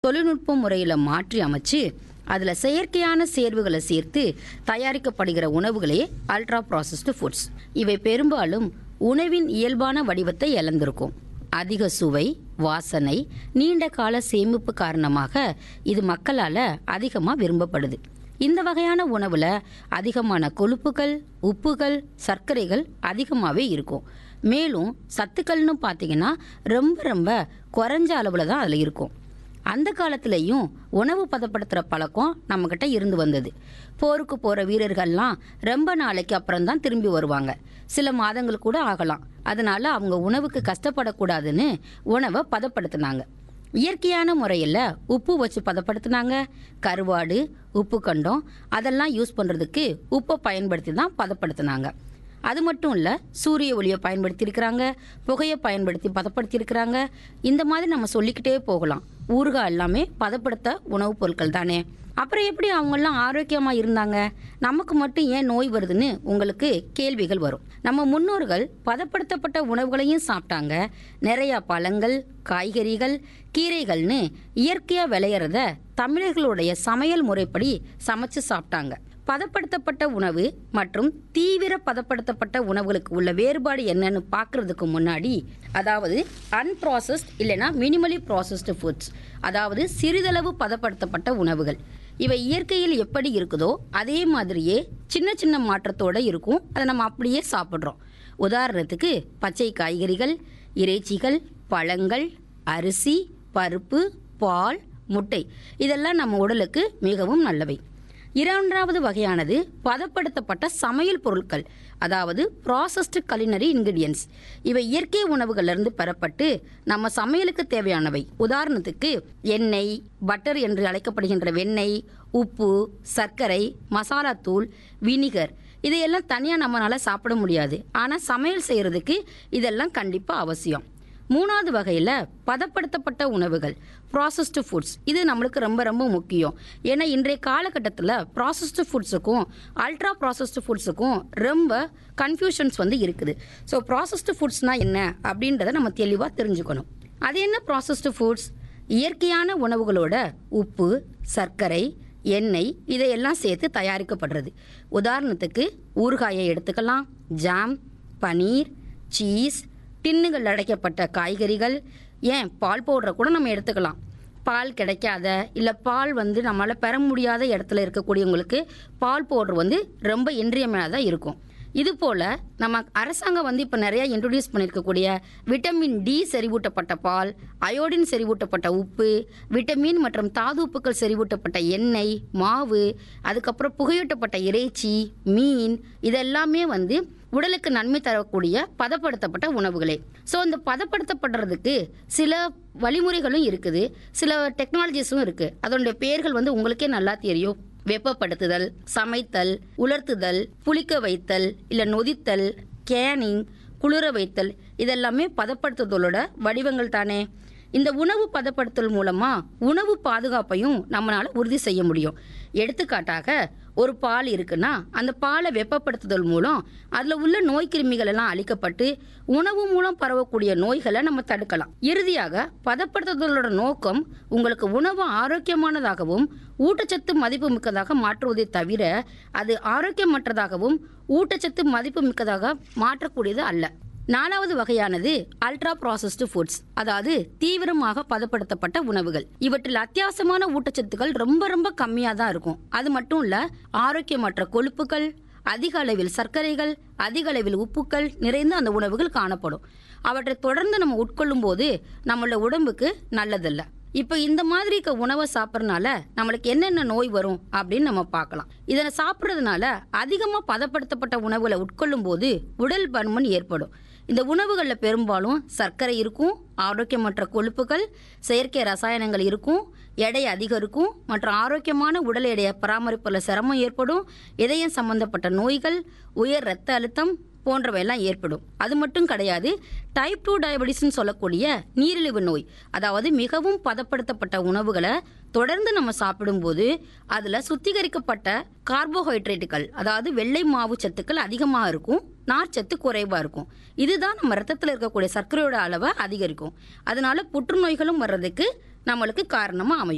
தொழில்நுட்ப முறையில் மாற்றி அமைச்சு அதில் செயற்கையான சேர்வுகளை சேர்த்து தயாரிக்கப்படுகிற உணவுகளே அல்ட்ரா ப்ராசஸ்டு ஃபுட்ஸ் இவை பெரும்பாலும் உணவின் இயல்பான வடிவத்தை இழந்திருக்கும் அதிக சுவை வாசனை நீண்ட கால சேமிப்பு காரணமாக இது மக்களால் அதிகமாக விரும்பப்படுது இந்த வகையான உணவில் அதிகமான கொழுப்புகள் உப்புகள் சர்க்கரைகள் அதிகமாகவே இருக்கும் மேலும் சத்துக்கள்னு பார்த்தீங்கன்னா ரொம்ப ரொம்ப குறைஞ்ச அளவில் தான் அதில் இருக்கும் அந்த காலத்துலேயும் உணவு பதப்படுத்துகிற பழக்கம் நம்மக்கிட்ட இருந்து வந்தது போருக்கு போகிற வீரர்கள்லாம் ரொம்ப நாளைக்கு அப்புறம் தான் திரும்பி வருவாங்க சில மாதங்கள் கூட ஆகலாம் அதனால அவங்க உணவுக்கு கஷ்டப்படக்கூடாதுன்னு உணவை பதப்படுத்தினாங்க இயற்கையான முறையில் உப்பு வச்சு பதப்படுத்தினாங்க கருவாடு உப்பு கண்டம் அதெல்லாம் யூஸ் பண்ணுறதுக்கு உப்பை பயன்படுத்தி தான் பதப்படுத்தினாங்க அது மட்டும் இல்லை சூரிய ஒளியை பயன்படுத்தியிருக்கிறாங்க புகையை பயன்படுத்தி பதப்படுத்தியிருக்கிறாங்க இந்த மாதிரி நம்ம சொல்லிக்கிட்டே போகலாம் ஊறுகாய் எல்லாமே பதப்படுத்த உணவுப் பொருட்கள் தானே அப்புறம் எப்படி அவங்கெல்லாம் ஆரோக்கியமாக இருந்தாங்க நமக்கு மட்டும் ஏன் நோய் வருதுன்னு உங்களுக்கு கேள்விகள் வரும் நம்ம முன்னோர்கள் பதப்படுத்தப்பட்ட உணவுகளையும் சாப்பிட்டாங்க நிறையா பழங்கள் காய்கறிகள் கீரைகள்னு இயற்கையாக விளையிறத தமிழர்களுடைய சமையல் முறைப்படி சமைச்சு சாப்பிட்டாங்க பதப்படுத்தப்பட்ட உணவு மற்றும் தீவிர பதப்படுத்தப்பட்ட உணவுகளுக்கு உள்ள வேறுபாடு என்னன்னு பார்க்கறதுக்கு முன்னாடி அதாவது அன்ப்ராசஸ்ட் இல்லைன்னா மினிமலி ப்ராசஸ்டு ஃபுட்ஸ் அதாவது சிறிதளவு பதப்படுத்தப்பட்ட உணவுகள் இவை இயற்கையில் எப்படி இருக்குதோ அதே மாதிரியே சின்ன சின்ன மாற்றத்தோட இருக்கும் அதை நம்ம அப்படியே சாப்பிட்றோம் உதாரணத்துக்கு பச்சை காய்கறிகள் இறைச்சிகள் பழங்கள் அரிசி பருப்பு பால் முட்டை இதெல்லாம் நம்ம உடலுக்கு மிகவும் நல்லவை இரண்டாவது வகையானது பதப்படுத்தப்பட்ட சமையல் பொருட்கள் அதாவது ப்ராசஸ்டு கலினரி இன்கிரிடியன்ஸ் இவை இயற்கை உணவுகளிலிருந்து பெறப்பட்டு நம்ம சமையலுக்கு தேவையானவை உதாரணத்துக்கு எண்ணெய் பட்டர் என்று அழைக்கப்படுகின்ற வெண்ணெய் உப்பு சர்க்கரை மசாலாத்தூள் வினிகர் இதையெல்லாம் தனியாக நம்மளால சாப்பிட முடியாது ஆனால் சமையல் செய்கிறதுக்கு இதெல்லாம் கண்டிப்பாக அவசியம் மூணாவது வகையில் பதப்படுத்தப்பட்ட உணவுகள் ப்ராசஸ்டு ஃபுட்ஸ் இது நம்மளுக்கு ரொம்ப ரொம்ப முக்கியம் ஏன்னா இன்றைய காலகட்டத்தில் ப்ராசஸ்டு ஃபுட்ஸுக்கும் அல்ட்ரா ப்ராசஸ்டு ஃபுட்ஸுக்கும் ரொம்ப கன்ஃபியூஷன்ஸ் வந்து இருக்குது ஸோ ப்ராசஸ்டு ஃபுட்ஸ்னால் என்ன அப்படின்றத நம்ம தெளிவாக தெரிஞ்சுக்கணும் அது என்ன ப்ராசஸ்டு ஃபுட்ஸ் இயற்கையான உணவுகளோட உப்பு சர்க்கரை எண்ணெய் இதையெல்லாம் சேர்த்து தயாரிக்கப்படுறது உதாரணத்துக்கு ஊறுகாயை எடுத்துக்கலாம் ஜாம் பனீர் சீஸ் டின்னுகள் அடைக்கப்பட்ட காய்கறிகள் ஏன் பால் பவுடரை கூட நம்ம எடுத்துக்கலாம் பால் கிடைக்காத இல்லை பால் வந்து நம்மளால் பெற முடியாத இடத்துல இருக்கக்கூடியவங்களுக்கு பால் பவுடர் வந்து ரொம்ப இன்றியமையாதான் இருக்கும் இது போல் நம்ம அரசாங்கம் வந்து இப்போ நிறைய இன்ட்ரடியூஸ் பண்ணியிருக்கக்கூடிய விட்டமின் டி செறிவூட்டப்பட்ட பால் அயோடின் செறிவூட்டப்பட்ட உப்பு விட்டமின் மற்றும் தாது உப்புக்கள் செறிவூட்டப்பட்ட எண்ணெய் மாவு அதுக்கப்புறம் புகையூட்டப்பட்ட இறைச்சி மீன் இதெல்லாமே வந்து உடலுக்கு நன்மை தரக்கூடிய பதப்படுத்தப்பட்ட உணவுகளே ஸோ இந்த பதப்படுத்தப்படுறதுக்கு சில வழிமுறைகளும் இருக்குது சில டெக்னாலஜிஸும் இருக்குது அதனுடைய பெயர்கள் வந்து உங்களுக்கே நல்லா தெரியும் வெப்பப்படுத்துதல் சமைத்தல் உலர்த்துதல் புளிக்க வைத்தல் இல்லை நொதித்தல் கேனிங் குளிர வைத்தல் இதெல்லாமே பதப்படுத்துதலோட வடிவங்கள் தானே இந்த உணவு பதப்படுத்தல் மூலமா உணவு பாதுகாப்பையும் நம்மளால உறுதி செய்ய முடியும் எடுத்துக்காட்டாக ஒரு பால் இருக்குன்னா அந்த பாலை வெப்பப்படுத்துதல் மூலம் அதில் உள்ள நோய் கிருமிகள் எல்லாம் அழிக்கப்பட்டு உணவு மூலம் பரவக்கூடிய நோய்களை நம்ம தடுக்கலாம் இறுதியாக பதப்படுத்துதலோட நோக்கம் உங்களுக்கு உணவு ஆரோக்கியமானதாகவும் ஊட்டச்சத்து மதிப்பு மிக்கதாக மாற்றுவதை தவிர அது ஆரோக்கியமற்றதாகவும் ஊட்டச்சத்து மதிப்பு மிக்கதாக மாற்றக்கூடியது அல்ல நாலாவது வகையானது அல்ட்ரா ப்ராசஸ்டு ஃபுட்ஸ் அதாவது தீவிரமாக பதப்படுத்தப்பட்ட உணவுகள் இவற்றில் அத்தியாவசியமான ஊட்டச்சத்துக்கள் ரொம்ப ரொம்ப கம்மியாக தான் இருக்கும் அது மட்டும் இல்ல ஆரோக்கியமற்ற கொழுப்புகள் அதிக அளவில் சர்க்கரைகள் அதிக அளவில் உப்புக்கள் நிறைந்த அந்த உணவுகள் காணப்படும் அவற்றை தொடர்ந்து நம்ம உட்கொள்ளும் போது நம்மளோட உடம்புக்கு நல்லதல்ல இப்போ இந்த மாதிரி இருக்க உணவை சாப்பிட்றதுனால நம்மளுக்கு என்னென்ன நோய் வரும் அப்படின்னு நம்ம பார்க்கலாம் இதனை சாப்பிட்றதுனால அதிகமாக பதப்படுத்தப்பட்ட உணவுகளை உட்கொள்ளும் போது உடல் பருமன் ஏற்படும் இந்த உணவுகளில் பெரும்பாலும் சர்க்கரை இருக்கும் ஆரோக்கியமற்ற கொழுப்புகள் செயற்கை ரசாயனங்கள் இருக்கும் எடை அதிகம் இருக்கும் மற்றும் ஆரோக்கியமான உடல் எடையை பராமரிப்பில் சிரமம் ஏற்படும் இதயம் சம்பந்தப்பட்ட நோய்கள் உயர் இரத்த அழுத்தம் போன்றவையெல்லாம் ஏற்படும் அது மட்டும் கிடையாது டைப் டூ டயபெட்டிஸ்னு சொல்லக்கூடிய நீரிழிவு நோய் அதாவது மிகவும் பதப்படுத்தப்பட்ட உணவுகளை தொடர்ந்து நம்ம சாப்பிடும்போது அதில் சுத்திகரிக்கப்பட்ட கார்போஹைட்ரேட்டுகள் அதாவது வெள்ளை மாவு சத்துக்கள் அதிகமாக இருக்கும் நார்ச்சத்து குறைவாக இருக்கும் இதுதான் நம்ம ரத்தத்தில் இருக்கக்கூடிய சர்க்கரையோட அளவை அதிகரிக்கும் அதனால புற்றுநோய்களும் வர்றதுக்கு நம்மளுக்கு காரணமாக அமையும்